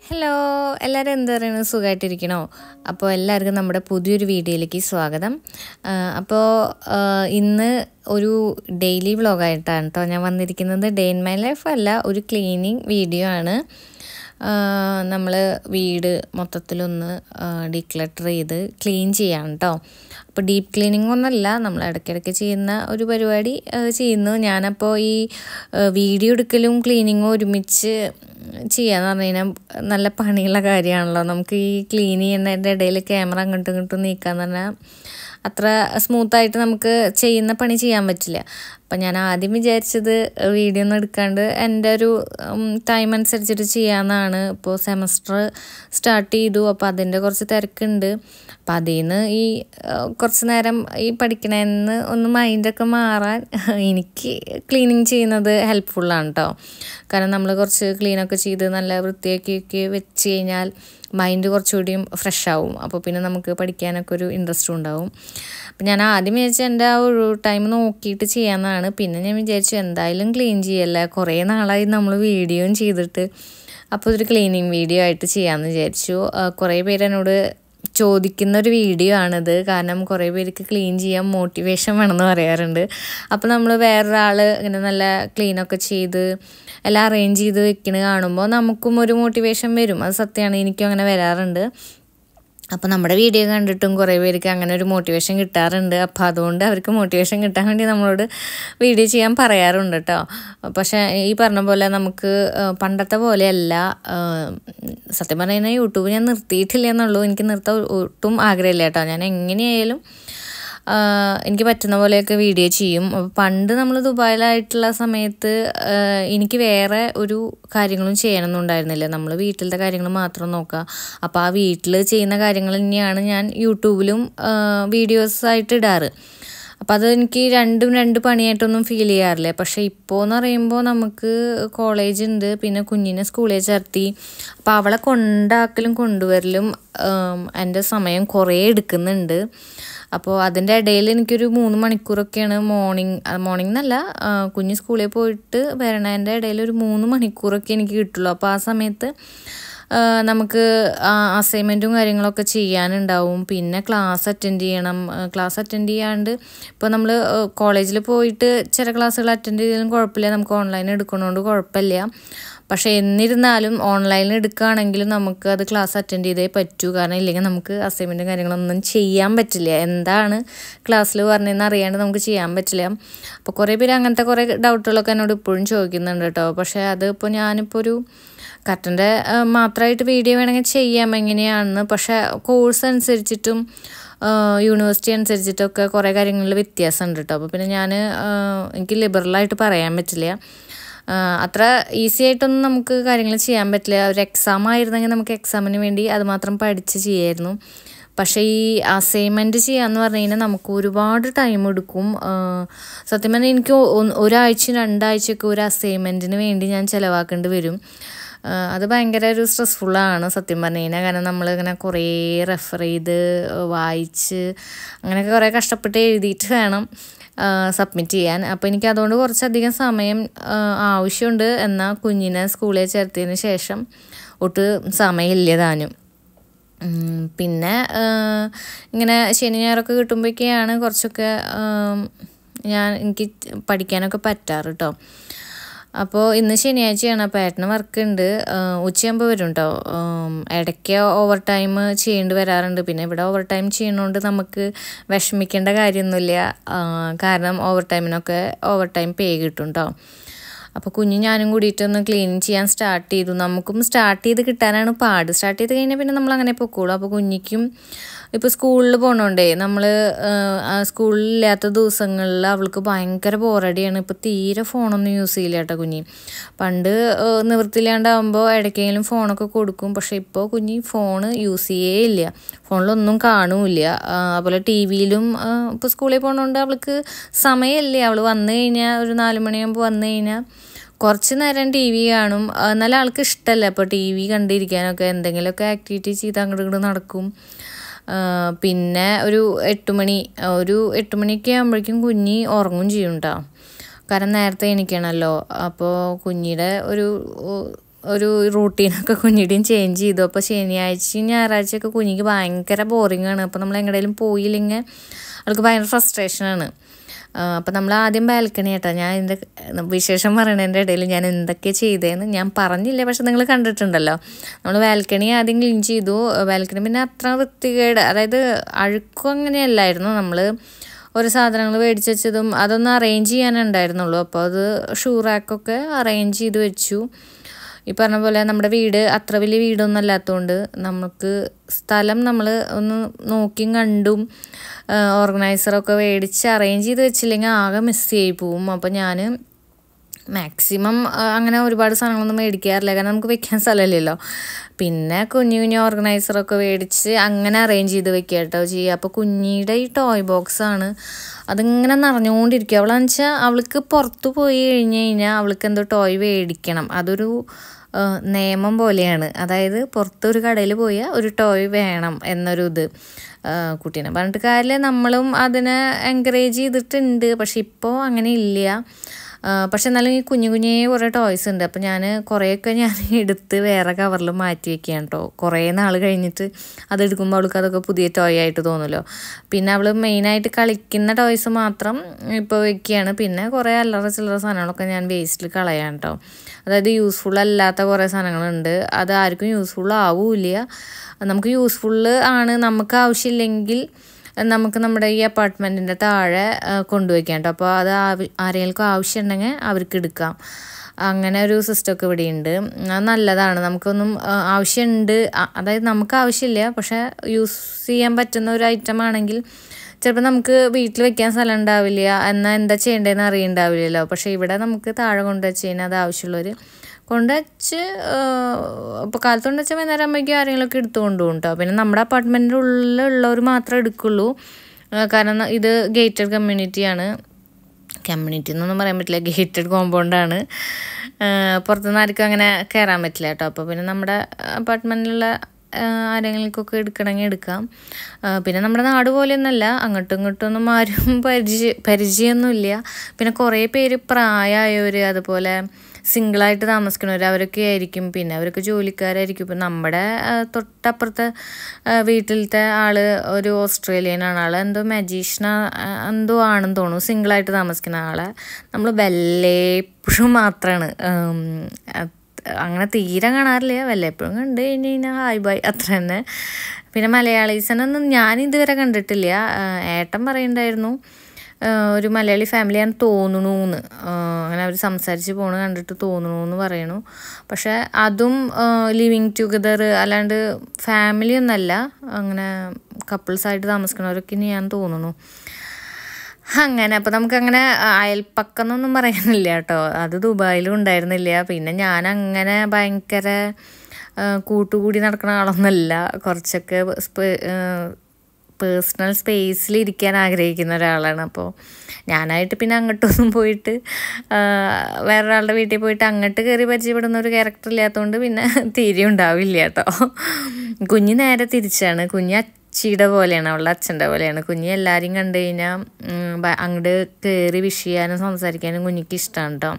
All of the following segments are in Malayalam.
ഹലോ എല്ലാവരും എന്താ പറയുന്നത് സുഖമായിട്ടിരിക്കണോ അപ്പോൾ എല്ലാവർക്കും നമ്മുടെ പുതിയൊരു വീഡിയോയിലേക്ക് സ്വാഗതം ആ, അപ്പോൾ ആ, ഇന്ന് ഒരു ഡെയിലി വ്ളോഗായിട്ടാണ് കേട്ടോ ഞാൻ വന്നിരിക്കുന്നത് ഡേ ഇൻ മൈ ലൈഫ് അല്ല ഒരു ക്ലീനിങ് വീഡിയോ ആണ് നമ്മൾ വീട് മൊത്തത്തിലൊന്ന് ഡീക്ലട്ടർ ചെയ്ത് ക്ലീൻ ചെയ്യാം കേട്ടോ അപ്പോൾ ഡീപ്പ് ക്ലീനിങ് ഒന്നല്ല നമ്മൾ ഇടയ്ക്കിടയ്ക്ക് ചെയ്യുന്ന ഒരു പരിപാടി ആ, ചെയ്യുന്നു ഞാനപ്പോൾ ഈ ആ, വീഡിയോ എടുക്കലും ക്ലീനിങ്ങും ഒരുമിച്ച് ചെയ്യാന്ന് പറഞ്ഞു കഴിഞ്ഞാൽ നല്ല പണിയുള്ള കാര്യമാണല്ലോ നമുക്ക് ഈ ക്ലീൻ ചെയ്യുന്നതിൻ്റെ ഇടയിൽ ക്യാമറ അങ്ങോട്ടും ഇങ്ങോട്ടും നീക്കാന്ന് പറഞ്ഞാൽ അത്ര സ്മൂത്തായിട്ട് നമുക്ക് ചെയ്യുന്ന പണി ചെയ്യാൻ പറ്റില്ല അപ്പം ഞാൻ ആദ്യം വിചാരിച്ചത് വീഡിയോ ഒന്നും എടുക്കാണ്ട് എൻ്റെ ഒരു ടൈം അനുസരിച്ചിട്ട് ചെയ്യാമെന്നാണ് ഇപ്പോൾ സെമസ്റ്റർ സ്റ്റാർട്ട് ചെയ്തു അപ്പോൾ അതിൻ്റെ കുറച്ച് തിരക്കുണ്ട് അപ്പം അതിൽ നിന്ന് ഈ ആ, കുറച്ച് നേരം ഈ പഠിക്കണേന്ന് ഒന്ന് മൈൻഡൊക്കെ മാറാൻ എനിക്ക് ക്ലീനിങ് ചെയ്യുന്നത് ഹെൽപ്ഫുള്ളാണ് കേട്ടോ കാരണം നമ്മൾ കുറച്ച് ക്ലീനൊക്കെ ചെയ്ത് നല്ല വൃത്തിയാക്കിയൊക്കെ വെച്ച് കഴിഞ്ഞാൽ മൈൻഡ് കുറച്ചുകൂടിയും ഫ്രഷ് ആവും അപ്പോൾ പിന്നെ നമുക്ക് പഠിക്കാനൊക്കെ ഒരു ഇൻട്രസ്റ്റും ഉണ്ടാവും അപ്പം ഞാൻ ആദ്യം വിചാരിച്ചു എൻ്റെ ആ ഒരു ടൈം നോക്കിയിട്ട് ചെയ്യാമെന്നാണ് പിന്നെ ഞാൻ വിചാരിച്ചു എന്തായാലും ക്ലീൻ ചെയ്യല്ല കുറേ നാളായി നമ്മൾ വീഡിയോയും ചെയ്തിട്ട് അപ്പോൾ ഇതൊരു ക്ലീനിങ് വീഡിയോ ആയിട്ട് ചെയ്യാമെന്ന് വിചാരിച്ചു ആ, കുറേ പേര് എന്നോട് ചോദിക്കുന്ന ഒരു വീഡിയോ ആണിത് കാരണം കുറേ പേർക്ക് ക്ലീൻ ചെയ്യാൻ മോട്ടിവേഷൻ വേണമെന്ന് പറയാറുണ്ട് അപ്പോൾ നമ്മൾ വേറൊരാൾ ഇങ്ങനെ നല്ല ക്ലീനൊക്കെ ചെയ്ത് എല്ലാം അറേഞ്ച് ചെയ്ത് വെക്കണ കാണുമ്പോൾ നമുക്കും ഒരു മോട്ടിവേഷൻ വരും അത് സത്യമാണ് എനിക്കും അങ്ങനെ വരാറുണ്ട് അപ്പോൾ നമ്മുടെ വീഡിയോ കണ്ടിട്ടും കുറേ പേർക്ക് അങ്ങനെ ഒരു മോട്ടിവേഷൻ കിട്ടാറുണ്ട് അപ്പോൾ അതുകൊണ്ട് അവർക്ക് മോട്ടിവേഷൻ കിട്ടാൻ വേണ്ടി നമ്മളോട് വീഡിയോ ചെയ്യാൻ പറയാറുണ്ട് കേട്ടോ പക്ഷേ ഈ പറഞ്ഞ പോലെ നമുക്ക് ആ, പണ്ടത്തെ പോലെയല്ല ആ, സത്യം പറഞ്ഞു കഴിഞ്ഞാൽ യൂട്യൂബ് ഞാൻ നിർത്തിയിട്ടില്ല എന്നുള്ളൂ എനിക്ക് നിർത്താൻ ഒട്ടും ആഗ്രഹമില്ല കേട്ടോ ഞാൻ എങ്ങനെയായാലും ആ, എനിക്ക് പറ്റുന്ന പോലെയൊക്കെ വീഡിയോ ചെയ്യും അപ്പോൾ പണ്ട് നമ്മൾ ദുബായിലായിട്ടുള്ള സമയത്ത് ആ, എനിക്ക് വേറെ ഒരു കാര്യങ്ങളും ചെയ്യണമെന്നും ഉണ്ടായിരുന്നില്ല നമ്മൾ വീട്ടിലത്തെ കാര്യങ്ങൾ മാത്രം നോക്കുക അപ്പോൾ ആ വീട്ടിൽ ചെയ്യുന്ന കാര്യങ്ങൾ തന്നെയാണ് ഞാൻ യൂട്യൂബിലും വീഡിയോസ് ആയിട്ട് ഇടാറ് അപ്പം അത് എനിക്ക് രണ്ടും രണ്ട് പണിയായിട്ടൊന്നും ഫീൽ ചെയ്യാറില്ല പക്ഷേ ഇപ്പോൾ എന്ന് പറയുമ്പോൾ നമുക്ക് കോളേജ് ഉണ്ട് പിന്നെ കുഞ്ഞിനെ സ്കൂളിൽ ചേർത്തി അപ്പോൾ അവളെ കൊണ്ടാക്കലും കൊണ്ടുവരലും ഉം, എൻ്റെ സമയം കുറേ എടുക്കുന്നുണ്ട് അപ്പോൾ അതിൻ്റെ ഇടയിൽ എനിക്കൊരു മൂന്ന് മണിക്കൂറൊക്കെയാണ് മോർണിംഗ് മോർണിംഗ് എന്നല്ല ആ, കുഞ്ഞ് സ്കൂളിൽ പോയിട്ട് വരണതിൻ്റെ ഇടയിൽ ഒരു മൂന്ന് മണിക്കൂറൊക്കെ എനിക്ക് കിട്ടുള്ളൂ അപ്പോൾ ആ സമയത്ത് ആ, നമുക്ക് അസൈൻമെൻറ്റും കാര്യങ്ങളൊക്കെ ചെയ്യാനുണ്ടാവും പിന്നെ ക്ലാസ് അറ്റൻഡ് ചെയ്യണം ക്ലാസ് അറ്റൻഡ് ചെയ്യാണ്ട് ഇപ്പോൾ നമ്മൾ കോളേജിൽ പോയിട്ട് ചില ക്ലാസ്സുകൾ അറ്റൻഡ് ചെയ്താലും കുഴപ്പമില്ല നമുക്ക് ഓൺലൈൻ എടുക്കണോണ്ട് കുഴപ്പമില്ല പക്ഷേ എന്നിരുന്നാലും ഓൺലൈനിൽ എടുക്കുകയാണെങ്കിലും നമുക്ക് അത് ക്ലാസ് അറ്റൻഡ് ചെയ്തേ പറ്റൂ കാരണം ഇല്ലെങ്കിൽ നമുക്ക് അസൈൻമെൻറ്റും കാര്യങ്ങളൊന്നും ചെയ്യാൻ പറ്റില്ല എന്താണ് ക്ലാസ്സിൽ പറഞ്ഞതെന്ന് അറിയാണ്ട് നമുക്ക് ചെയ്യാൻ പറ്റില്ല അപ്പോൾ കുറേ പേര് അങ്ങനത്തെ കുറേ ഡൗട്ടുകളൊക്കെ എന്നോട് ഇപ്പോഴും ചോദിക്കുന്നുണ്ട് കേട്ടോ പക്ഷേ അത് ഇപ്പോൾ ഞാനിപ്പോൾ ഒരു കറക്റ്റിൻ്റെ മാത്രമായിട്ട് വീഡിയോ വേണമെങ്കിൽ ചെയ്യാം എങ്ങനെയാണെന്ന് പക്ഷേ കോഴ്സ് അനുസരിച്ചിട്ടും യൂണിവേഴ്സിറ്റി അനുസരിച്ചിട്ടൊക്കെ കുറേ കാര്യങ്ങളിൽ വ്യത്യാസമുണ്ട് കേട്ടോ അപ്പോൾ പിന്നെ ഞാൻ എനിക്ക് ലിബറലായിട്ട് പറയാൻ പറ്റില്ല ആ, അത്ര ഈസി ആയിട്ടൊന്നും നമുക്ക് കാര്യങ്ങൾ ചെയ്യാൻ പറ്റില്ല ഒരു എക്സാം ആയിരുന്നെങ്കിൽ നമുക്ക് എക്സാമിന് വേണ്ടി അത് മാത്രം പഠിച്ച് ചെയ്യായിരുന്നു പക്ഷേ ഈ അസൈൻമെൻറ്റ് ചെയ്യാന്ന് പറഞ്ഞു കഴിഞ്ഞാൽ നമുക്ക് ഒരുപാട് ടൈം എടുക്കും ആ, സത്യം പറഞ്ഞാൽ എനിക്ക് ഒ- ഒരാഴ്ച രണ്ടാഴ്ചയൊക്കെ ഒരു അസൈൻമെൻറ്റിന് വേണ്ടി ഞാൻ ചിലവാക്കേണ്ടി വരും ആ, അത് ഭയങ്കര ഒരു സ്ട്രെസ്ഫുള്ളാണ് സത്യം പറഞ്ഞു കഴിഞ്ഞാൽ കാരണം നമ്മളിങ്ങനെ കുറേ റെഫർ ചെയ്ത് വായിച്ച് അങ്ങനെയൊക്കെ കുറേ കഷ്ടപ്പെട്ട് എഴുതിയിട്ട് വേണം സബ്മിറ്റ് ചെയ്യാൻ അപ്പോൾ എനിക്ക് അതുകൊണ്ട് കുറച്ചധികം സമയം ആ, ആവശ്യമുണ്ട് എന്നാൽ കുഞ്ഞിനെ സ്കൂളിൽ ചേർത്തതിന് ശേഷം ഒട്ട് സമയമില്ല താനും ഉം, പിന്നെ ആ, ഇങ്ങനെ ശനി ഞായറൊക്കെ കിട്ടുമ്പോഴൊക്കെയാണ് കുറച്ചൊക്കെ ആം, ഞാൻ എനിക്ക് പഠിക്കാനൊക്കെ പറ്റാറ് കേട്ടോ അപ്പോൾ ഇന്ന് ശനിയാഴ്ചയാണ് അപ്പോൾ ഏട്ടന് വർക്ക് ഉണ്ട് ഉച്ചയാകുമ്പോൾ വരും കേട്ടോ ഇടയ്ക്ക് ഓവർ ടൈം ചെയ്യേണ്ടി വരാറുണ്ട് പിന്നെ ഇവിടെ ഓവർ ടൈം ചെയ്യണോണ്ട് നമുക്ക് വിഷമിക്കേണ്ട കാര്യമൊന്നുമില്ല ആ, കാരണം ഓവർ ടൈമിനൊക്കെ ഓവർ ടൈം പേ കിട്ടും കേട്ടോ അപ്പോൾ കുഞ്ഞു ഞാനും കൂടിയിട്ടൊന്ന് ക്ലീൻ ചെയ്യാൻ സ്റ്റാർട്ട് ചെയ്തു നമുക്കും സ്റ്റാർട്ട് ചെയ്ത് കിട്ടാനാണ് പാട് സ്റ്റാർട്ട് ചെയ്ത് കഴിഞ്ഞാൽ പിന്നെ നമ്മൾ അങ്ങനെ പൊക്കോളൂ അപ്പോൾ കുഞ്ഞിക്കും ഇപ്പോൾ സ്കൂളിൽ പോകണോണ്ടേ നമ്മൾ സ്കൂളിലില്ലാത്ത ദിവസങ്ങളിൽ അവൾക്ക് ഭയങ്കര ബോറടിയാണ് ഇപ്പോൾ തീരെ ഫോണൊന്നും യൂസ് ചെയ്യില്ല കേട്ടോ കുഞ്ഞി പണ്ട് ആ, നിവൃത്തിയില്ലാണ്ടാവുമ്പോൾ ഇടയ്ക്കെങ്കിലും ഫോണൊക്കെ കൊടുക്കും പക്ഷേ ഇപ്പോൾ കുഞ്ഞി ഫോണ് യൂസ് ചെയ്യേ ഇല്ല ഫോണിലൊന്നും കാണൂല്ല ആ, അതുപോലെ ടി വിയിലും ഇപ്പോൾ സ്കൂളിൽ പോകണോണ്ട് അവൾക്ക് സമയമില്ല അവൾ വന്നു കഴിഞ്ഞാൽ ഒരു നാല് മണിയാകുമ്പോൾ വന്നു കഴിഞ്ഞാൽ കുറച്ച് നേരം ടി വി കാണും ആ, എന്നാലും ആൾക്ക് ഇഷ്ടമല്ല അപ്പോൾ ടി വി കണ്ടിരിക്കാനൊക്കെ എന്തെങ്കിലുമൊക്കെ ആക്ടിവിറ്റി ചെയ്ത് അങ്ങോട്ട് ഇങ്ങോട്ട് നടക്കും ആ, പിന്നെ ഒരു എട്ട് മണി ഒരു എട്ട് മണിയൊക്കെ ആകുമ്പോഴേക്കും കുഞ്ഞി ഉറങ്ങും ചെയ്യും കേട്ടോ കാരണം നേരത്തെ എണീക്കണമല്ലോ അപ്പോൾ കുഞ്ഞിയുടെ ഒരു ഒരു റൂട്ടീനൊക്കെ കുഞ്ഞിയുടെയും ചേഞ്ച് ചെയ്തു അപ്പോൾ ശനിയാഴ്ചയും ഞായറാഴ്ചയൊക്കെ കുഞ്ഞിക്ക് ഭയങ്കര ബോറിംഗ് ആണ് അപ്പോൾ നമ്മൾ എങ്ങടെയും പോയില്ലെങ്കിൽ അവൾക്ക് ഭയങ്കര ഫ്രസ്ട്രേഷനാണ് അപ്പം നമ്മൾ ആദ്യം ബാൽക്കണി കേട്ടോ ഞാൻ ഇതിൻ്റെ വിശേഷം പറയണതിൻ്റെ ഇടയിൽ ഞാൻ എന്തൊക്കെ ചെയ്തതെന്ന് ഞാൻ പറഞ്ഞില്ല പക്ഷെ നിങ്ങൾ കണ്ടിട്ടുണ്ടല്ലോ നമ്മൾ ബാൽക്കണി ആദ്യം ക്ലീൻ ചെയ്തു ബാൽക്കണി പിന്നെ അത്ര വൃത്തികേട് അതായത് അഴുക്കും അങ്ങനെയല്ലായിരുന്നു നമ്മൾ ഓരോ സാധനങ്ങൾ മേടിച്ച് വെച്ചതും അതൊന്ന് അറേഞ്ച് ചെയ്യാനുണ്ടായിരുന്നുള്ളൂ അപ്പോൾ അത് ഷൂ റാക്കൊക്കെ അറേഞ്ച് ചെയ്ത് വെച്ചു ഈ പറഞ്ഞ പോലെ നമ്മുടെ വീട് അത്ര വലിയ വീടൊന്നും അല്ലാത്തതുകൊണ്ട് നമുക്ക് സ്ഥലം നമ്മൾ ഒന്ന് നോക്കിയും കണ്ടും ഓർഗനൈസറൊക്കെ മേടിച്ച് അറേഞ്ച് ചെയ്ത് വെച്ചില്ലെങ്കിൽ ആകെ മിസ് ചെയ്യി പോവും അപ്പോൾ ഞാൻ മാക്സിമം അങ്ങനെ ഒരുപാട് സാധനങ്ങളൊന്നും മേടിക്കാറില്ല കാരണം നമുക്ക് വെക്കാൻ സ്ഥലമില്ലല്ലോ പിന്നെ കുഞ്ഞു കുഞ്ഞു ഓർഗനൈസറൊക്കെ മേടിച്ച് അങ്ങനെ അറേഞ്ച് ചെയ്ത് വെക്കുക കേട്ടോ ചെയ്യുക അപ്പോൾ കുഞ്ഞിയുടെ ഈ ടോയ് ബോക്സാണ് അതിങ്ങനെ നിറഞ്ഞുകൊണ്ടിരിക്കുക അവളെന്ന് വെച്ചാൽ അവൾക്ക് പുറത്ത് പോയി കഴിഞ്ഞ് കഴിഞ്ഞാൽ അവൾക്ക് എന്തോ ടോയ് മേടിക്കണം അതൊരു നിയമം പോലെയാണ് അതായത് പുറത്തൊരു കടയിൽ പോയാൽ ഒരു ടോയ് വേണം എന്നൊരു ഇത് കുട്ടീനെ പറഞ്ഞിട്ട് കാര്യമില്ല നമ്മളും അതിനെ എൻകറേജ് ചെയ്തിട്ടുണ്ട് പക്ഷെ ഇപ്പോൾ അങ്ങനെ ഇല്ല പക്ഷെ എന്നാലും ഈ കുഞ്ഞു കുഞ്ഞേ കുറേ ടോയ്സ് ഉണ്ട് അപ്പോൾ ഞാൻ കുറേയൊക്കെ ഞാൻ എടുത്ത് വേറെ കവറിൽ മാറ്റി വെക്കുകയാണ് കേട്ടോ കുറേ നാൾ കഴിഞ്ഞിട്ട് അതെടുക്കുമ്പോൾ അവൾക്ക് അതൊക്കെ പുതിയ ടോയ് ആയിട്ട് തോന്നുമല്ലോ പിന്നെ അവൾ മെയിനായിട്ട് കളിക്കുന്ന ടോയ്സ് മാത്രം ഇപ്പോൾ വെക്കുകയാണ് പിന്നെ കുറേ അല്ലറ ചില്ലറ സാധനങ്ങളൊക്കെ ഞാൻ വേസ്റ്റിൽ കളയാം കേട്ടോ അതായത് യൂസ്ഫുൾ അല്ലാത്ത കുറേ സാധനങ്ങളുണ്ട് അത് ആർക്കും യൂസ്ഫുൾ ആവില്ല നമുക്ക് യൂസ്ഫുൾ ആണ് നമുക്ക് ആവശ്യമില്ലെങ്കിൽ നമുക്ക് നമ്മുടെ ഈ അപ്പാർട്ട്മെൻറ്റിൻ്റെ താഴെ കൊണ്ടുവയ്ക്കാം കേട്ടോ അപ്പോൾ അത് ആരെങ്കിലും ആവശ്യമുണ്ടെങ്കിൽ അവർക്ക് എടുക്കാം അങ്ങനെ ഒരു സിസ്റ്റമൊക്കെ ഇവിടെയുണ്ട് അത് നല്ലതാണ് നമുക്കൊന്നും ആവശ്യമുണ്ട് അതായത് നമുക്ക് ആവശ്യമില്ല പക്ഷേ യൂസ് ചെയ്യാൻ പറ്റുന്ന ഒരു ഐറ്റം ആണെങ്കിൽ ചിലപ്പോൾ നമുക്ക് വീട്ടിൽ വെക്കാൻ സ്ഥലം ഉണ്ടാവില്ല എന്നാൽ എന്താ ചെയ്യേണ്ടതെന്ന് അറിയണ്ടാവില്ലല്ലോ പക്ഷേ ഇവിടെ നമുക്ക് താഴെ കൊണ്ടുവച്ച് കഴിഞ്ഞാൽ അത് ആവശ്യമുള്ളവർ കൊണ്ടുവച്ച് ഇപ്പോൾ കാലത്ത് കൊണ്ടുവച്ച വൈകുന്നേരം ആകുമ്പോഴേക്കും ആരെങ്കിലുമൊക്കെ എടുത്തു കൊണ്ടുപോകും കേട്ടോ പിന്നെ നമ്മുടെ അപ്പാർട്ട്മെൻറ്റിൻ്റെ ഉള്ളിലുള്ളവർ മാത്രമേ എടുക്കുള്ളൂ കാരണം ഇത് ഗേറ്റഡ് കമ്മ്യൂണിറ്റിയാണ് കമ്മ്യൂണിറ്റി എന്നൊന്നും പറയാൻ പറ്റില്ല ഗേറ്റഡ് കോമ്പൗണ്ടാണ് പുറത്തുനിന്ന് ആർക്കും അങ്ങനെ കയറാൻ പറ്റില്ല കേട്ടോ അപ്പോൾ പിന്നെ നമ്മുടെ അപ്പാർട്ട്മെൻറ്റിലുള്ള ആരെങ്കിലുമൊക്കെ എടുക്കണമെങ്കിൽ എടുക്കാം പിന്നെ നമ്മുടെ നാട് പോലെയൊന്നുമല്ല അങ്ങോട്ടും ഇങ്ങോട്ടും ഒന്നും ആരും പരിചയ പരിചയമൊന്നുമില്ല പിന്നെ കുറേ പേര് പ്രായമായവർ അതുപോലെ സിംഗിളായിട്ട് താമസിക്കുന്നവർ അവരൊക്കെ ആയിരിക്കും പിന്നെ അവരൊക്കെ ജോലിക്കാരായിരിക്കും ഇപ്പം നമ്മുടെ തൊട്ടപ്പുറത്തെ വീട്ടിലത്തെ ആൾ ഒരു ഓസ്ട്രേലിയനാണ് ആൾ എന്തോ മജീഷ്യന എന്തോ ആണെന്ന് തോന്നുന്നു സിംഗിളായിട്ട് താമസിക്കുന്ന ആളെ നമ്മൾ വല്ലപ്പോഴും മാത്രമാണ് അങ്ങനെ തീരെ കാണാറില്ല വല്ലപ്പോഴും കണ്ടു കഴിഞ്ഞ് കഴിഞ്ഞാൽ ഹായ് ബൈ അത്ര തന്നെ പിന്നെ മലയാളീസിനൊന്നും ഞാൻ ഇതുവരെ കണ്ടിട്ടില്ല ഏട്ടൻ പറയുന്നുണ്ടായിരുന്നു ഒരു മലയാളി ഫാമിലിയാന്ന് തോന്നുന്നു എന്ന് അങ്ങനെ അവർ സംസാരിച്ച് പോണ കണ്ടിട്ട് തോന്നുന്നു എന്ന് പറയണു പക്ഷെ അതും ലിവിങ് ടുഗദർ അല്ലാണ്ട് ഫാമിലി ഒന്നല്ല അങ്ങനെ കപ്പിൾസായിട്ട് താമസിക്കണവരൊക്കെ ഇനി ഞാൻ തോന്നുന്നു അങ്ങനെ അപ്പോൾ നമുക്കങ്ങനെ അയൽപ്പക്കം എന്നൊന്നും പറയാനില്ല കേട്ടോ അത് ദുബായിലും ഉണ്ടായിരുന്നില്ല പിന്നെ ഞാൻ അങ്ങനെ ഭയങ്കര കൂട്ടുകൂടി നടക്കുന്ന ആളൊന്നുമല്ല കുറച്ചൊക്കെ പേഴ്സണൽ സ്പേസിൽ ഇരിക്കാൻ ആഗ്രഹിക്കുന്ന ഒരാളാണ് അപ്പോൾ ഞാനായിട്ട് പിന്നെ അങ്ങോട്ടൊന്നും പോയിട്ട് വേറൊരാളുടെ വീട്ടിൽ പോയിട്ട് അങ്ങോട്ട് കയറി പരിചയപ്പെടുന്ന ഒരു ക്യാരക്ടർ ഇല്ലാത്തതുകൊണ്ട് പിന്നെ തീരെ ഉണ്ടാവില്ല കേട്ടോ കുഞ്ഞ് നേരെ തിരിച്ചാണ് കുഞ്ഞ് അച്ചിയുടെ പോലെയാണ് അവളുടെ അച്ഛൻ്റെ പോലെയാണ് കുഞ്ഞ് എല്ലാവരെയും കണ്ടു കഴിഞ്ഞാൽ അങ്ങോട്ട് കയറി വിഷ് ചെയ്യാനും സംസാരിക്കാനും കുഞ്ഞിക്ക് ഇഷ്ടമാണ് കേട്ടോ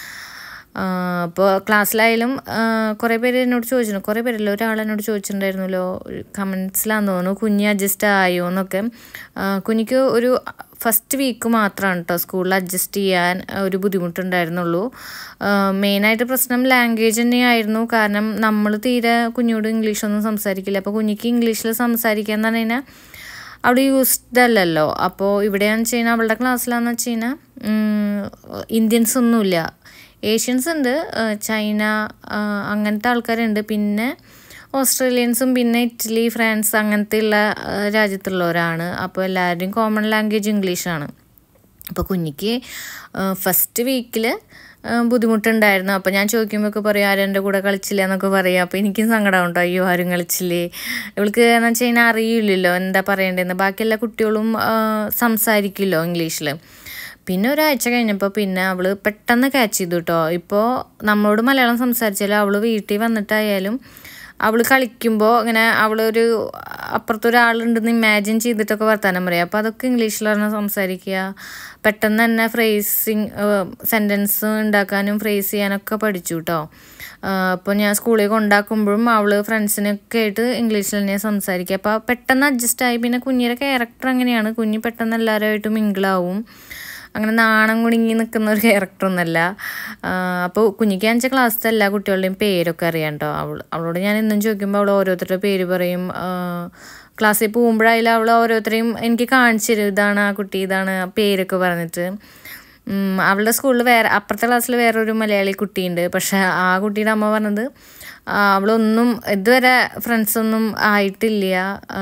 അപ്പോൾ ക്ലാസ്സിലായാലും കുറേ പേര് എന്നോട് ചോദിച്ചിട്ടുണ്ട് കുറേ പേരല്ലോ ഒരാൾ എന്നോട് ചോദിച്ചിട്ടുണ്ടായിരുന്നല്ലോ കമൻസിലാന്ന് തോന്നുന്നു കുഞ്ഞ് അഡ്ജസ്റ്റ് ആയോ എന്നൊക്കെ കുഞ്ഞിക്ക് ഒരു ഫസ്റ്റ് വീക്ക് മാത്രമാണ് കേട്ടോ സ്കൂളിൽ അഡ്ജസ്റ്റ് ചെയ്യാൻ ഒരു ബുദ്ധിമുട്ടുണ്ടായിരുന്നുള്ളൂ മെയിനായിട്ട് പ്രശ്നം ലാംഗ്വേജ് തന്നെയായിരുന്നു കാരണം നമ്മൾ തീരെ കുഞ്ഞോട് ഇംഗ്ലീഷൊന്നും സംസാരിക്കില്ല അപ്പോൾ കുഞ്ഞിക്ക് ഇംഗ്ലീഷിൽ സംസാരിക്കുക എന്ന് പറഞ്ഞു കഴിഞ്ഞാൽ അവിടെ യൂസ്ഡ് അല്ലല്ലോ അപ്പോൾ ഇവിടെയാണെന്ന് വെച്ച് കഴിഞ്ഞാൽ അവളുടെ ക്ലാസ്സിലാണെന്ന് വെച്ച് കഴിഞ്ഞാൽ ഇന്ത്യൻസ് ഒന്നുമില്ല ഏഷ്യൻസ് ഉണ്ട് ചൈന അങ്ങനത്തെ ആൾക്കാരുണ്ട് പിന്നെ ഓസ്ട്രേലിയൻസും പിന്നെ ഇറ്റലി ഫ്രാൻസ് അങ്ങനത്തെ ഉള്ള രാജ്യത്തുള്ളവരാണ് അപ്പോൾ എല്ലാവരുടെയും കോമൺ ലാംഗ്വേജ് ഇംഗ്ലീഷാണ് അപ്പോൾ കുഞ്ഞിക്ക് ഫസ്റ്റ് വീക്കിൽ ബുദ്ധിമുട്ടുണ്ടായിരുന്നു അപ്പോൾ ഞാൻ ചോദിക്കുമ്പോഴൊക്കെ പറയും ആരും എൻ്റെ കൂടെ കളിച്ചില്ല എന്നൊക്കെ പറയും അപ്പോൾ എനിക്കും സങ്കടം ഉണ്ടോ അയ്യോ ആരും കളിച്ചില്ലേ ഇവൾക്ക് എന്ന് വെച്ച് കഴിഞ്ഞാൽ അറിയില്ലല്ലോ എന്താ പറയേണ്ടതെന്ന് ബാക്കി എല്ലാ കുട്ടികളും സംസാരിക്കുമല്ലോ ഇംഗ്ലീഷിൽ പിന്നെ ഒരാഴ്ച കഴിഞ്ഞപ്പോൾ പിന്നെ അവൾ പെട്ടെന്ന് ക്യാച്ച് ചെയ്തു കേട്ടോ ഇപ്പോൾ നമ്മളോട് മലയാളം സംസാരിച്ചാലും അവൾ വീട്ടിൽ വന്നിട്ടായാലും അവൾ കളിക്കുമ്പോൾ ഇങ്ങനെ അവളൊരു അപ്പുറത്തൊരാളുണ്ടെന്ന് ഇമാജിൻ ചെയ്തിട്ടൊക്കെ വർത്താനം പറയാം അപ്പോൾ അതൊക്കെ ഇംഗ്ലീഷിലാണ് സംസാരിക്കുക പെട്ടെന്ന് തന്നെ ഫ്രേസിങ് സെൻറ്റൻസ് ഉണ്ടാക്കാനും ഫ്രേസ് ചെയ്യാനൊക്കെ പഠിച്ചു കേട്ടോ അപ്പോൾ ഞാൻ സ്കൂളിൽ കൊണ്ടാക്കുമ്പോഴും അവൾ ഫ്രണ്ട്സിനൊക്കെ ആയിട്ട് ഇംഗ്ലീഷിൽ തന്നെയാണ് സംസാരിക്കുക അപ്പോൾ പെട്ടെന്ന് അഡ്ജസ്റ്റ് ആയി പിന്നെ കുഞ്ഞിയുടെ ക്യാരക്ടർ അങ്ങനെയാണ് കുഞ്ഞ് പെട്ടെന്ന് എല്ലാവരുമായിട്ട് മിങ്കിളാവും അങ്ങനെ നാണം കുണുങ്ങി നിൽക്കുന്ന ഒരു ക്യാരക്ടറൊന്നുമല്ല അപ്പോൾ കുഞ്ഞിക്ക് അഞ്ച ക്ലാസ്സിലെ എല്ലാ കുട്ടികളുടെയും പേരൊക്കെ അറിയാം കേട്ടോ അവൾ അവളോട് ഞാൻ എന്നും ചോദിക്കുമ്പോൾ അവൾ ഓരോരുത്തരുടെ പേര് പറയും ക്ലാസ്സിൽ പോകുമ്പോഴായാലും അവൾ ഓരോരുത്തരെയും എനിക്ക് കാണിച്ചു തരും ഇതാണ് ആ കുട്ടി ഇതാണ് ആ പേരൊക്കെ പറഞ്ഞിട്ട് അവളുടെ സ്കൂളിൽ വേറെ അപ്പുറത്തെ ക്ലാസ്സിൽ വേറൊരു മലയാളി കുട്ടിയുണ്ട് പക്ഷെ ആ കുട്ടിയുടെ അമ്മ പറഞ്ഞത് അവളൊന്നും ഇതുവരെ ഫ്രണ്ട്സൊന്നും ആയിട്ടില്ല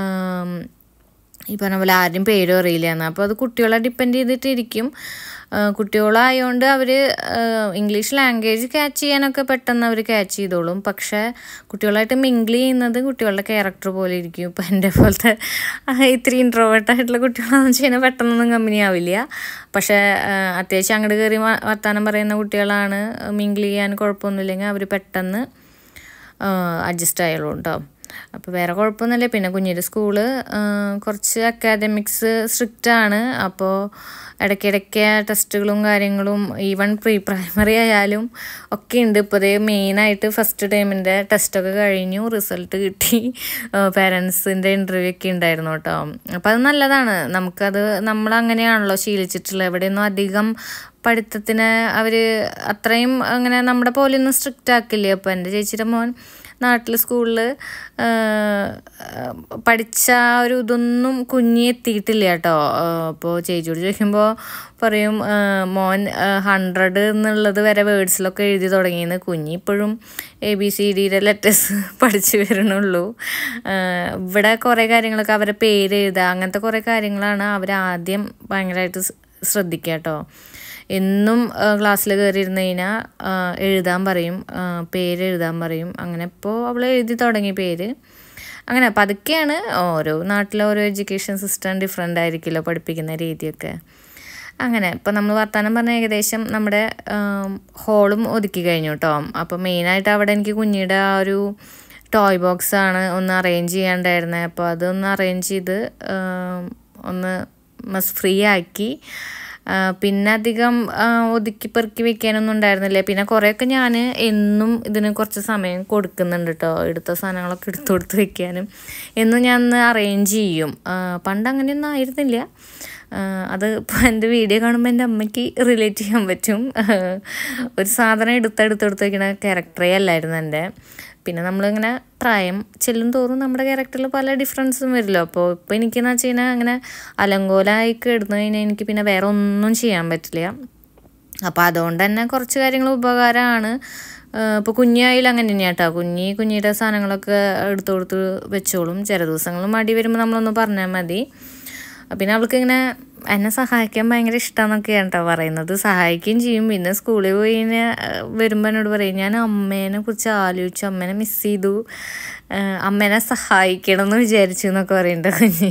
ഈ പറഞ്ഞ പോലെ ആരും പേരും അറിയില്ല എന്ന് അപ്പോൾ അത് കുട്ടികളെ ഡിപ്പെൻഡ് ചെയ്തിട്ടിരിക്കും കുട്ടികളായതുകൊണ്ട് അവർ ഇംഗ്ലീഷ് ലാംഗ്വേജ് ക്യാച്ച് ചെയ്യാനൊക്കെ പെട്ടെന്ന് അവർ ക്യാച്ച് ചെയ്തോളും പക്ഷേ കുട്ടികളായിട്ട് മിങ്കിൾ ചെയ്യുന്നത് കുട്ടികളുടെ ക്യാരക്ടർ പോലെ ഇരിക്കും ഇപ്പം എൻ്റെ പോലത്തെ ഇത്തിരി ഇൻട്രോവേർട്ടായിട്ടുള്ള കുട്ടികളാണെന്ന് വെച്ച് കഴിഞ്ഞാൽ പെട്ടെന്നൊന്നും കമ്പനി ആവില്ല പക്ഷേ അത്യാവശ്യം അങ്ങോട്ട് കയറി വർത്താനം പറയുന്ന കുട്ടികളാണ് മിങ്കിൾ ചെയ്യാൻ കുഴപ്പമൊന്നുമില്ലെങ്കിൽ അവർ പെട്ടെന്ന് അഡ്ജസ്റ്റ് ആയുള്ളൂ കേട്ടോ അപ്പോൾ വേറെ കുഴപ്പമൊന്നുമില്ല പിന്നെ കുഞ്ഞിൻ്റെ സ്കൂള് കുറച്ച് അക്കാദമിക്സ് സ്ട്രിക്റ്റ് ആണ് അപ്പോൾ ഇടയ്ക്കിടയ്ക്ക് ടെസ്റ്റുകളും കാര്യങ്ങളും ഈവൺ പ്രീ പ്രൈമറി ആയാലും ഒക്കെ ഉണ്ട് ഇപ്പോൾ അതേ മെയിനായിട്ട് ഫസ്റ്റ് ടൈമിൻ്റെ ടെസ്റ്റൊക്കെ കഴിഞ്ഞു റിസൾട്ട് കിട്ടി പേരൻസിൻ്റെ ഇൻ്റർവ്യൂ ഒക്കെ ഉണ്ടായിരുന്നു കേട്ടോ അപ്പോൾ അത് നല്ലതാണ് നമുക്കത് നമ്മൾ അങ്ങനെയാണല്ലോ ശീലിച്ചിട്ടുള്ളത് എവിടെയൊന്നും അധികം പഠിത്തത്തിന് അവർ അത്രയും അങ്ങനെ നമ്മുടെ പോലെയൊന്നും സ്ട്രിക്റ്റ് ആക്കില്ലേ അപ്പോൾ എൻ്റെ ചേച്ചിയുടെ മോൻ നാട്ടിൽ സ്കൂളിൽ പഠിച്ച ഒരു ഇതൊന്നും കുഞ്ഞി എത്തിയിട്ടില്ല കേട്ടോ അപ്പോൾ ചേച്ചിയോട് ചോദിക്കുമ്പോൾ പറയും മോൻ ഹൺഡ്രഡ് എന്നുള്ളത് വരെ വേർഡ്സിലൊക്കെ എഴുതി തുടങ്ങിയെന്ന് കുഞ്ഞി ഇപ്പോഴും എ ബി സി ഡിയുടെ ലെറ്റേഴ്സ് പഠിച്ചു വരണുള്ളൂ ഇവിടെ കുറേ കാര്യങ്ങളൊക്കെ അവരെ പേര് എഴുതുക അങ്ങനത്തെ കുറേ കാര്യങ്ങളാണ് അവർ ആദ്യം ഭയങ്കരമായിട്ട് ശ്രദ്ധിക്കുക കേട്ടോ എന്നും ക്ലാസ്സിൽ കയറിയിരുന്ന് കഴിഞ്ഞാൽ എഴുതാൻ പറയും പേര് എഴുതാൻ പറയും അങ്ങനെ ഇപ്പോൾ അവൾ എഴുതി തുടങ്ങി പേര് അങ്ങനെ പതുക്കെയാണ് ഓരോ നാട്ടിലെ ഓരോ എഡ്യൂക്കേഷൻ സിസ്റ്റം ഡിഫറെൻ്റ് ആയിരിക്കുമല്ലോ പഠിപ്പിക്കുന്ന രീതിയൊക്കെ അങ്ങനെ ഇപ്പോൾ നമ്മൾ വർത്തമാനം പറഞ്ഞ ഏകദേശം നമ്മുടെ ഹോളും ഒതുക്കി കഴിഞ്ഞു കേട്ടോ അപ്പോൾ മെയിനായിട്ട് അവിടെ എനിക്ക് കുഞ്ഞിയുടെ ആ ഒരു ടോയ് ബോക്സ് ആണ് ഒന്ന് അറേഞ്ച് ചെയ്യാണ്ടായിരുന്നത് അപ്പോൾ അതൊന്ന് അറേഞ്ച് ചെയ്ത് ഒന്ന് മസ് ഫ്രീ ആക്കി പിന്നെ അധികം ഒതുക്കി പെറുക്കി വെക്കാനൊന്നും ഉണ്ടായിരുന്നില്ല പിന്നെ കുറേയൊക്കെ ഞാൻ എന്നും ഇതിന് കുറച്ച് സമയം കൊടുക്കുന്നുണ്ട് കേട്ടോ എടുത്ത സാധനങ്ങളൊക്കെ എടുത്തു കൊടുത്ത് വെക്കാനും എന്നും ഞാൻ ഒന്ന് അറേഞ്ച് ചെയ്യും പണ്ട് അങ്ങനെയൊന്നും ആയിരുന്നില്ല അത് ഇപ്പോൾ എൻ്റെ വീഡിയോ കാണുമ്പോൾ എൻ്റെ അമ്മയ്ക്ക് റിലേറ്റ് ചെയ്യാൻ പറ്റും ഒരു സാധനം എടുത്തെടുത്തെടുത്ത് വയ്ക്കുന്ന ക്യാരക്ടറേ അല്ലായിരുന്നു എൻ്റെ പിന്നെ നമ്മളിങ്ങനെ പ്രായം ചെല്ലും തോറും നമ്മുടെ ക്യാരക്ടറിൽ പല ഡിഫറൻസും വരുമല്ലോ അപ്പോൾ ഇപ്പോൾ എനിക്കെന്ന് വെച്ച് കഴിഞ്ഞാൽ അങ്ങനെ അലങ്കോലമായി കിടന്നു കഴിഞ്ഞാൽ എനിക്ക് പിന്നെ വേറെ ഒന്നും ചെയ്യാൻ പറ്റില്ല അപ്പോൾ അതുകൊണ്ട് തന്നെ കുറച്ച് കാര്യങ്ങൾ ഉപകാരമാണ് ഇപ്പോൾ കുഞ്ഞായാലും അങ്ങനെ തന്നെയാണ് കേട്ടോ കുഞ്ഞി കുഞ്ഞിയുടെ സാധനങ്ങളൊക്കെ എടുത്തു കൊടുത്ത് വെച്ചോളും ചില ദിവസങ്ങൾ മടി വരുമ്പോൾ നമ്മളൊന്ന് പറഞ്ഞാൽ മതി പിന്നെ അവൾക്ക് ഇങ്ങനെ എന്നെ സഹായിക്കാൻ ഭയങ്കര ഇഷ്ടമെന്നൊക്കെയാണ് കേട്ടോ പറയുന്നത് സഹായിക്കുകയും ചെയ്യും പിന്നെ സ്കൂളിൽ പോയി കഴിഞ്ഞാൽ വരുമ്പോൾ എന്നോട് പറയും ഞാൻ അമ്മേനെ കുറിച്ച് ആലോചിച്ചു അമ്മേനെ മിസ് ചെയ്തു അമ്മേനെ സഹായിക്കണം എന്ന് വിചാരിച്ചു എന്നൊക്കെ പറയുന്നുണ്ട് കുഞ്ഞി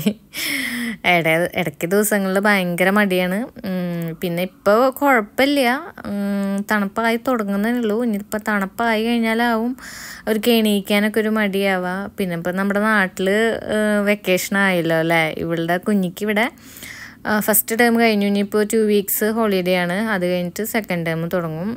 ഇട ഇടയ്ക്ക് ദിവസങ്ങളിൽ ഭയങ്കര മടിയാണ് പിന്നെ ഇപ്പോൾ കുഴപ്പമില്ല തണുപ്പായി തുടങ്ങുന്നേ ഉള്ളൂ ഇനിയിപ്പോൾ തണുപ്പായി കഴിഞ്ഞാലാവും അവർക്ക് എണീക്കാനൊക്കെ ഒരു മടിയാവുക പിന്നെ ഇപ്പം നമ്മുടെ നാട്ടിൽ വെക്കേഷൻ ആയല്ലോ അല്ലേ ഇവളുടെ കുഞ്ഞിക്ക് ഇവിടെ ഫസ്റ്റ് ടേം കഴിഞ്ഞു ഇനിയിപ്പോൾ ടു വീക്സ് ഹോളിഡേ ആണ് അത് കഴിഞ്ഞിട്ട് സെക്കൻഡ് ടേം തുടങ്ങും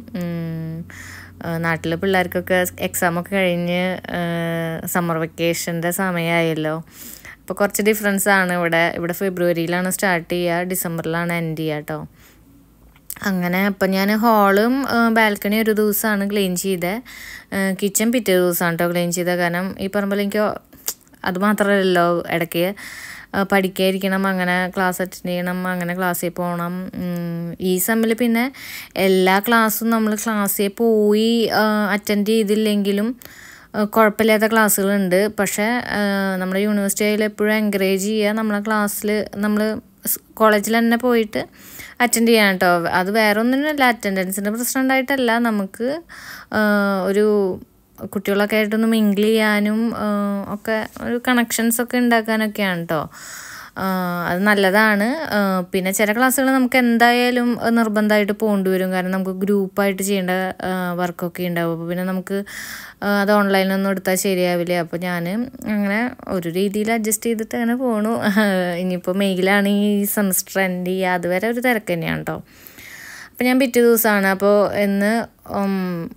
നാട്ടിലെ പിള്ളേർക്കൊക്കെ എക്സാമൊക്കെ കഴിഞ്ഞ് സമ്മർ വെക്കേഷൻ്റെ സമയമായല്ലോ അപ്പോൾ കുറച്ച് ഡിഫറൻസ് ആണ് ഇവിടെ ഇവിടെ ഫെബ്രുവരിയിലാണ് സ്റ്റാർട്ട് ചെയ്യുക ഡിസംബറിലാണ് എൻഡ് ചെയ്യുക കേട്ടോ അങ്ങനെ അപ്പം ഞാൻ ഹാളും ബാൽക്കണി ഒരു ദിവസമാണ് ക്ലീൻ ചെയ്തത് കിച്ചൺ പിറ്റേ ദിവസമാണ് കേട്ടോ ക്ലീൻ ചെയ്തത് കാരണം ഈ പറയുമ്പോൾ എനിക്ക് അത് മാത്രമല്ലല്ലോ ഇടയ്ക്ക് പഠിക്കാതിരിക്കണം അങ്ങനെ ക്ലാസ് അറ്റൻഡ് ചെയ്യണം അങ്ങനെ ക്ലാസ്സിൽ പോകണം ഈ സെമ്മിൽ പിന്നെ എല്ലാ ക്ലാസ്സും നമ്മൾ ക്ലാസ്സിൽ പോയി അറ്റൻഡ് ചെയ്തില്ലെങ്കിലും കുഴപ്പമില്ലാത്ത ക്ലാസ്സുകളുണ്ട് പക്ഷേ നമ്മുടെ യൂണിവേഴ്സിറ്റിയിൽ എപ്പോഴും എൻകറേജ് ചെയ്യുക നമ്മളെ ക്ലാസ്സിൽ നമ്മൾ കോളേജിൽ തന്നെ പോയിട്ട് അറ്റൻഡ് ചെയ്യാൻ കേട്ടോ അത് വേറെ ഒന്നിനല്ല അറ്റൻഡൻസിൻ്റെ പ്രശ്നം ഉണ്ടായിട്ടല്ല നമുക്ക് ഒരു കുട്ടികളൊക്കെ ആയിട്ടൊന്ന് മിങ്കിൾ ചെയ്യാനും ഒക്കെ ഒരു കണക്ഷൻസൊക്കെ ഉണ്ടാക്കാനൊക്കെയാണ് കേട്ടോ അത് നല്ലതാണ് പിന്നെ ചില ക്ലാസ്സുകൾ നമുക്ക് എന്തായാലും നിർബന്ധമായിട്ട് പോകേണ്ടി വരും കാരണം നമുക്ക് ഗ്രൂപ്പായിട്ട് ചെയ്യേണ്ട വർക്കൊക്കെ ഉണ്ടാവും അപ്പോൾ പിന്നെ നമുക്ക് അത് ഓൺലൈനിലൊന്നും എടുത്താൽ ശരിയാവില്ല അപ്പോൾ ഞാൻ അങ്ങനെ ഒരു രീതിയിൽ അഡ്ജസ്റ്റ് ചെയ്തിട്ട് അങ്ങനെ പോണു ഇനിയിപ്പോൾ മെയിലാണ് ഈ സെമസ്റ്റർ എൻഡ് ചെയ്യുക അതുവരെ ഒരു തിരക്ക് തന്നെയാണ് കേട്ടോ അപ്പോൾ ഞാൻ പിറ്റേ ദിവസമാണ് അപ്പോൾ ഇന്ന്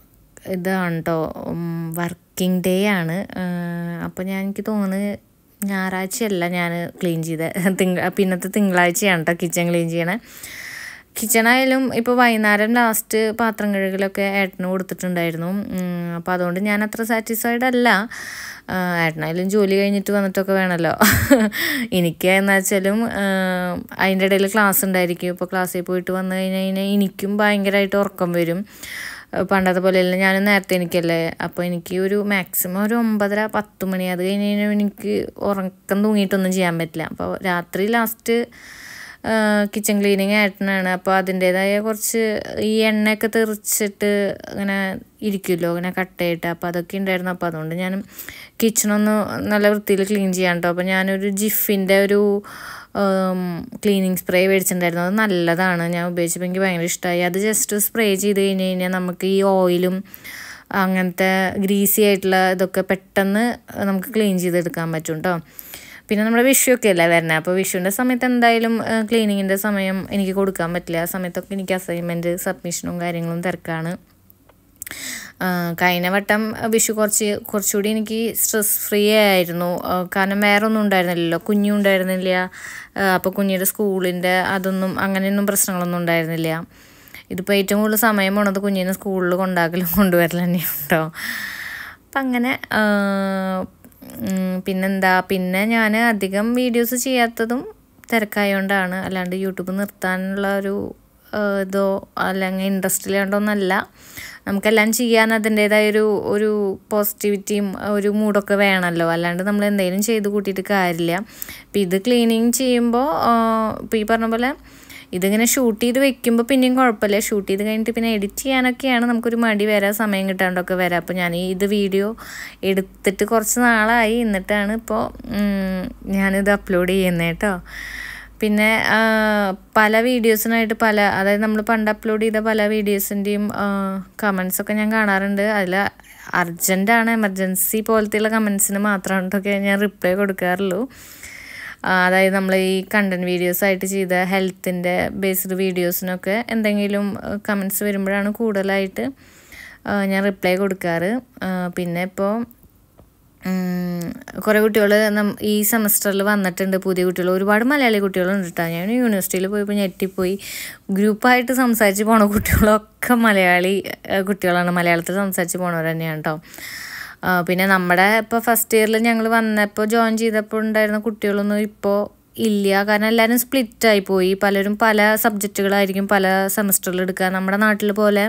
ഇതാണ് കേട്ടോ വർക്കിംഗ് ഡേ ആണ് അപ്പോൾ ഞാൻ എനിക്ക് തോന്നുന്നത് ഞായറാഴ്ചയല്ല ഞാൻ ക്ലീൻ ചെയ്ത തിങ്ക പിന്നത്തെ തിങ്കളാഴ്ചയാണ് കേട്ടോ കിച്ചൺ ക്ലീൻ ചെയ്യണേ കിച്ചണായാലും ഇപ്പോൾ വൈകുന്നേരം ലാസ്റ്റ് പാത്രം കഴുകലൊക്കെ ഏട്ടന് കൊടുത്തിട്ടുണ്ടായിരുന്നു അപ്പോൾ അതുകൊണ്ട് ഞാൻ അത്ര സാറ്റിസ്ഫൈഡ് അല്ല ആ, ഏട്ടനായാലും ജോലി കഴിഞ്ഞിട്ട് വന്നിട്ടൊക്കെ വേണമല്ലോ എനിക്ക് എന്ന് വെച്ചാലും അതിൻ്റെ ഇടയിൽ ക്ലാസ് ഉണ്ടായിരിക്കും ഇപ്പോൾ ക്ലാസ്സിൽ പോയിട്ട് വന്നു കഴിഞ്ഞ് കഴിഞ്ഞാൽ എനിക്കും ഭയങ്കരമായിട്ട് ഉറക്കം വരും പണ്ടത്തെ പോലെയല്ല ഞാൻ നേരത്തെ എനിക്കല്ലേ അപ്പോൾ എനിക്ക് ഒരു മാക്സിമം ഒരു ഒമ്പതര പത്ത് മണി അത് കഴിഞ്ഞ് കഴിഞ്ഞാൽ എനിക്ക് ഉറക്കം തൂങ്ങിയിട്ടൊന്നും ചെയ്യാൻ പറ്റില്ല അപ്പോൾ രാത്രി ലാസ്റ്റ് കിച്ചൺ ക്ലീനിങ് ഏട്ടനാണ് അപ്പോൾ അതിൻ്റേതായ കുറച്ച് ഈ എണ്ണയൊക്കെ തെറിച്ചിട്ട് ഇങ്ങനെ ഇരിക്കുമല്ലോ ഇങ്ങനെ കട്ടയിട്ട് അപ്പോൾ അതൊക്കെ ഉണ്ടായിരുന്നു അപ്പോൾ അതുകൊണ്ട് ഞാൻ കിച്ചണൊന്ന് നല്ല വൃത്തിയിൽ ക്ലീൻ ചെയ്യാൻ കേട്ടോ അപ്പോൾ ഞാനൊരു ജിഫിൻ്റെ ഒരു ക്ലീനിങ് സ്പ്രേ മേടിച്ചിട്ടുണ്ടായിരുന്നു അത് നല്ലതാണ് ഞാൻ ഉപയോഗിച്ചപ്പോൾ എനിക്ക് ഭയങ്കര ഇഷ്ടമായി അത് ജസ്റ്റ് സ്പ്രേ ചെയ്ത് കഴിഞ്ഞ് കഴിഞ്ഞാൽ നമുക്ക് ഈ ഓയിലും അങ്ങനത്തെ ഗ്രീസി ആയിട്ടുള്ള ഇതൊക്കെ പെട്ടെന്ന് നമുക്ക് ക്ലീൻ ചെയ്തെടുക്കാൻ പറ്റും കേട്ടോ പിന്നെ നമ്മുടെ വിഷുവൊക്കെ അല്ലേ വരുന്നത് അപ്പോൾ വിഷുവിൻ്റെ സമയത്ത് എന്തായാലും ക്ലീനിങ്ങിൻ്റെ സമയം എനിക്ക് കൊടുക്കാൻ പറ്റില്ല ആ സമയത്തൊക്കെ എനിക്ക് അസൈൻമെൻറ്റ് സബ്മിഷനും കാര്യങ്ങളും തിരക്കാണ് ആ, കഴിഞ്ഞ വട്ടം വിഷു കുറച്ച് കുറച്ചുകൂടി എനിക്ക് സ്ട്രെസ് ഫ്രീ ആയിരുന്നു ആ, കാരണം വേറെ ഒന്നും ഉണ്ടായിരുന്നില്ലല്ലോ കുഞ്ഞും ഉണ്ടായിരുന്നില്ല അപ്പോൾ കുഞ്ഞിൻ്റെ സ്കൂളിൻ്റെ അതൊന്നും അങ്ങനെയൊന്നും പ്രശ്നങ്ങളൊന്നും ഉണ്ടായിരുന്നില്ല ഇതിപ്പോൾ ഏറ്റവും കൂടുതൽ സമയം പോണത് കുഞ്ഞിനെ സ്കൂളിൽ കൊണ്ടാക്കലും കൊണ്ടുവരലും തന്നെയാണ് കേട്ടോ അപ്പം അങ്ങനെ ആ, ഉം, പിന്നെന്താ പിന്നെ ഞാൻ അധികം വീഡിയോസ് ചെയ്യാത്തതും തിരക്കായതുകൊണ്ടാണ് അല്ലാണ്ട് യൂട്യൂബ് നിർത്താനുള്ള ഒരു ആ, ഇതോ അല്ലെങ്കിൽ ഇൻട്രസ്റ്റ് ഇല്ലാണ്ടൊന്നല്ല നമുക്കെല്ലാം ചെയ്യാൻ അതിൻ്റേതായ ഒരു ഒരു പോസിറ്റിവിറ്റിയും ഒരു മൂഡൊക്കെ വേണമല്ലോ അല്ലാണ്ട് നമ്മൾ എന്തെങ്കിലും ചെയ്ത് കൂട്ടിയിട്ട് കാര്യമില്ല ഇപ്പം ഇത് ക്ലീനിങ് ചെയ്യുമ്പോൾ ഇപ്പം ഈ പറഞ്ഞ പോലെ ഇതിങ്ങനെ ഷൂട്ട് ചെയ്ത് വെക്കുമ്പോൾ പിന്നെയും കുഴപ്പമില്ല ഷൂട്ട് ചെയ്ത് കഴിഞ്ഞിട്ട് പിന്നെ എഡിറ്റ് ചെയ്യാനൊക്കെയാണ് നമുക്കൊരു മടി വരാൻ സമയം കിട്ടാണ്ടൊക്കെ വരാം അപ്പോൾ ഞാൻ ഈ ഇത് വീഡിയോ എടുത്തിട്ട് കുറച്ച് നാളായി എന്നിട്ടാണ് ഇപ്പോൾ ഞാനിത് അപ്ലോഡ് ചെയ്യുന്നത് കേട്ടോ പിന്നെ ആ, പല വീഡിയോസിനായിട്ട് പല അതായത് നമ്മൾ പണ്ട് അപ്ലോഡ് ചെയ്ത പല വീഡിയോസിൻ്റെയും കമൻസ് ഒക്കെ ഞാൻ കാണാറുണ്ട് അതിൽ അർജൻറ്റാണ് എമർജൻസി പോലത്തെയുള്ള കമൻസിന് മാത്രമായിട്ടൊക്കെ ഞാൻ റിപ്ലൈ കൊടുക്കാറുള്ളൂ ആ, അതായത് നമ്മൾ ഈ കണ്ടൻറ് വീഡിയോസ് ആയിട്ട് ചെയ്ത ഹെൽത്തിൻ്റെ ബേസ്ഡ് വീഡിയോസിനൊക്കെ എന്തെങ്കിലും കമൻസ് വരുമ്പോഴാണ് കൂടുതലായിട്ട് ആ, ഞാൻ റിപ്ലൈ കൊടുക്കാറ് ആ, പിന്നെ ഇപ്പോൾ കുറേ കുട്ടികൾ ഈ സെമസ്റ്ററിൽ വന്നിട്ടുണ്ട് പുതിയ കുട്ടികൾ ഒരുപാട് മലയാളി കുട്ടികളുണ്ട് കേട്ടോ ഞാൻ യൂണിവേഴ്സിറ്റിയിൽ പോയപ്പോൾ ഞെട്ടിപ്പോയി ഗ്രൂപ്പായിട്ട് സംസാരിച്ച് പോണ കുട്ടികളൊക്കെ മലയാളി ആ, കുട്ടികളാണ് മലയാളത്തിൽ സംസാരിച്ച് പോണവർ തന്നെയാണ് കേട്ടോ ആ, പിന്നെ നമ്മുടെ ഇപ്പോൾ ഫസ്റ്റ് ഇയറിൽ ഞങ്ങൾ വന്നപ്പോൾ ജോയിൻ ചെയ്തപ്പോൾ ഉണ്ടായിരുന്ന കുട്ടികളൊന്നും ഇപ്പോൾ ഇല്ല കാരണം എല്ലാവരും സ്പ്ലിറ്റായി പോയി പലരും പല സബ്ജക്റ്റുകളായിരിക്കും പല സെമസ്റ്ററിൽ എടുക്കുക നമ്മുടെ നാട്ടിൽ പോലെ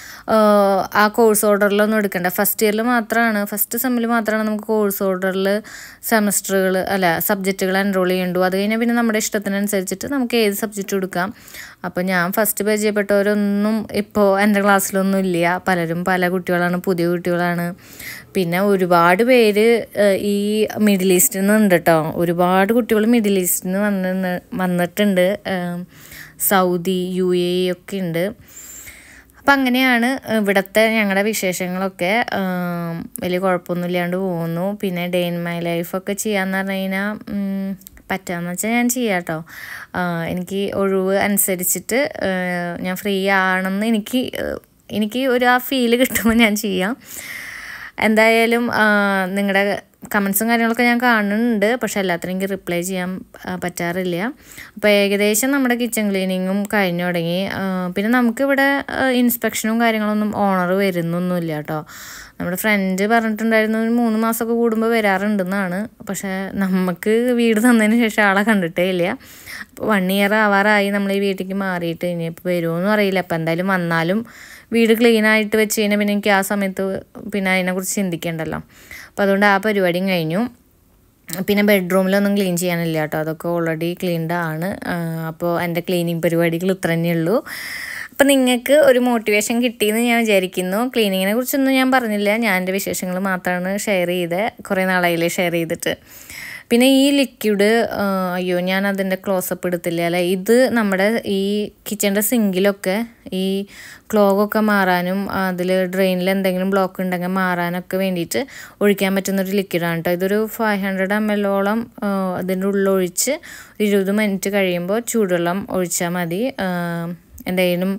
ആഹ് ആ കോഴ്സ് ഓർഡറിലൊന്നും എടുക്കണ്ട ഫസ്റ്റ് ഇയറിൽ മാത്രമാണ് ഫസ്റ്റ് സെമ്മിൽ മാത്രമാണ് നമുക്ക് കോഴ്സ് ഓർഡറിൽ സെമസ്റ്ററുകൾ അല്ല സബ്ജക്റ്റുകൾ എൻറോൾ ചെയ്യണ്ടു അത് കഴിഞ്ഞാൽ പിന്നെ നമ്മുടെ ഇഷ്ടത്തിനനുസരിച്ചിട്ട് നമുക്ക് ഏത് സബ്ജക്റ്റ് എടുക്കാം അപ്പോൾ ഞാൻ ഫസ്റ്റ് പരിചയപ്പെട്ടവരൊന്നും ഇപ്പോൾ എൻ്റെ ക്ലാസ്സിലൊന്നും ഇല്ല പലരും പല കുട്ടികളാണ് പുതിയ കുട്ടികളാണ് പിന്നെ ഒരുപാട് പേര് ഏഹ്, ഈ മിഡിൽ ഈസ്റ്റിൽ നിന്ന് ഉണ്ട് കേട്ടോ ഒരുപാട് കുട്ടികൾ മിഡിൽ ഈസ്റ്റിൽ നിന്ന് വന്ന് വന്നിട്ടുണ്ട് ഏഹ്, സൗദി യു എ ഇ ഒക്കെ ഉണ്ട് അപ്പം അങ്ങനെയാണ് ഇവിടുത്തെ ഞങ്ങളുടെ വിശേഷങ്ങളൊക്കെ ആം, വലിയ കുഴപ്പമൊന്നുമില്ലാണ്ട് പോകുന്നു പിന്നെ ഡേ ഇൻ മൈ ലൈഫൊക്കെ ചെയ്യാന്ന് പറഞ്ഞു കഴിഞ്ഞാൽ ഉം, പറ്റാന്ന് വെച്ചാൽ ഞാൻ ചെയ്യാം കേട്ടോ ആ, എനിക്ക് ഒഴിവ് അനുസരിച്ചിട്ട് ആ, ഞാൻ ഫ്രീ ആണെന്ന് എനിക്ക് ആ, എനിക്ക് ഒരു ആ ഫീല് കിട്ടുമ്പോൾ ഞാൻ ചെയ്യാം എന്തായാലും നിങ്ങളുടെ കമൻസും കാര്യങ്ങളൊക്കെ ഞാൻ കാണുന്നുണ്ട് പക്ഷെ എല്ലാത്തിനും എനിക്ക് റിപ്ലൈ ചെയ്യാൻ ആ, പറ്റാറില്ല അപ്പോൾ ഏകദേശം നമ്മുടെ കിച്ചൺ ക്ലീനിങ്ങും കഴിഞ്ഞു തുടങ്ങി ആ, പിന്നെ നമുക്കിവിടെ ഇൻസ്പെക്ഷനും കാര്യങ്ങളൊന്നും ഓണർ വരുന്നൊന്നുമില്ല കേട്ടോ നമ്മുടെ ഫ്രണ്ട് പറഞ്ഞിട്ടുണ്ടായിരുന്നു ഒരു മൂന്ന് മാസമൊക്കെ കൂടുമ്പോൾ വരാറുണ്ടെന്നാണ് പക്ഷേ നമുക്ക് വീട് തന്നതിന് ശേഷം ആളെ കണ്ടിട്ടേ ഇല്ല അപ്പോൾ വൺ ഇയർ ആവാറായി നമ്മൾ ഈ വീട്ടിലേക്ക് മാറിയിട്ട് ഇനിയിപ്പോൾ വരുമോയെന്നും അറിയില്ല അപ്പോൾ എന്തായാലും വന്നാലും വീട് ക്ലീൻ ആയിട്ട് വെച്ച് കഴിഞ്ഞാൽ പിന്നെ എനിക്ക് ആ സമയത്ത് പിന്നെ അതിനെക്കുറിച്ച് ചിന്തിക്കേണ്ടല്ലോ അപ്പോൾ അതുകൊണ്ട് ആ പരിപാടിയും കഴിഞ്ഞു പിന്നെ ബെഡ്റൂമിലൊന്നും ക്ലീൻ ചെയ്യാനില്ല കേട്ടോ അതൊക്കെ ഓൾറെഡി ക്ലീൻഡ് ആണ് അപ്പോൾ എൻ്റെ ക്ലീനിങ് പരിപാടികൾ ഇത്ര തന്നെയുള്ളൂ അപ്പോൾ നിങ്ങൾക്ക് ഒരു മോട്ടിവേഷൻ കിട്ടിയെന്ന് ഞാൻ വിചാരിക്കുന്നു ക്ലീനിങ്ങിനെ കുറിച്ചൊന്നും ഞാൻ പറഞ്ഞില്ല ഞാൻ എൻ്റെ വിശേഷങ്ങൾ മാത്രമാണ് ഷെയർ ചെയ്തത് കുറേ നാളായില്ലേ ഷെയർ ചെയ്തിട്ട് പിന്നെ ഈ ലിക്വിഡ് അയ്യോ ഞാൻ അതിൻ്റെ ക്ലോസപ്പ് എടുത്തില്ല അല്ലേ ഇത് നമ്മുടെ ഈ കിച്ചൻ്റെ സിങ്കിലൊക്കെ ഈ ക്ലോഗൊക്കെ മാറാനും അതിൽ ഡ്രെയിനിൽ എന്തെങ്കിലും ബ്ലോക്ക് ഉണ്ടെങ്കിൽ മാറാനൊക്കെ വേണ്ടിയിട്ട് ഒഴിക്കാൻ പറ്റുന്നൊരു ലിക്വിഡാണ് കേട്ടോ ഇതൊരു ഫൈവ് ഹൺഡ്രഡ് എം എല്ലോളം അതിൻ്റെ ഉള്ളിൽ ഒഴിച്ച് ഒരു ഇരുപത് മിനിറ്റ് കഴിയുമ്പോൾ ചൂടുവെള്ളം ഒഴിച്ചാൽ മതി എന്തെങ്കിലും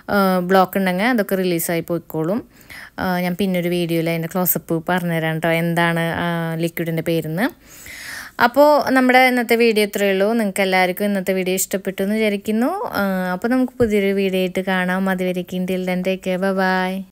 ബ്ലോക്ക് ഉണ്ടെങ്കിൽ അതൊക്കെ റിലീസായി പോയിക്കോളും ആ, ഞാൻ പിന്നൊരു വീഡിയോയിൽ അതിൻ്റെ ക്ലോസപ്പ് പറഞ്ഞുതരാം കേട്ടോ എന്താണ് ലിക്വിഡിൻ്റെ പേരെന്ന് അപ്പോൾ നമ്മുടെ ഇന്നത്തെ വീഡിയോ ഇത്രയേ ഉള്ളൂ നിങ്ങൾക്ക് എല്ലാവർക്കും ഇന്നത്തെ വീഡിയോ ഇഷ്ടപ്പെട്ടു എന്ന് വിചാരിക്കുന്നു ആ, അപ്പോൾ നമുക്ക് പുതിയൊരു വീഡിയോ ആയിട്ട് കാണാം അതുവരേക്കും ഇന്ത്യയിൽ തന്നെ ടേക്ക് ബൈ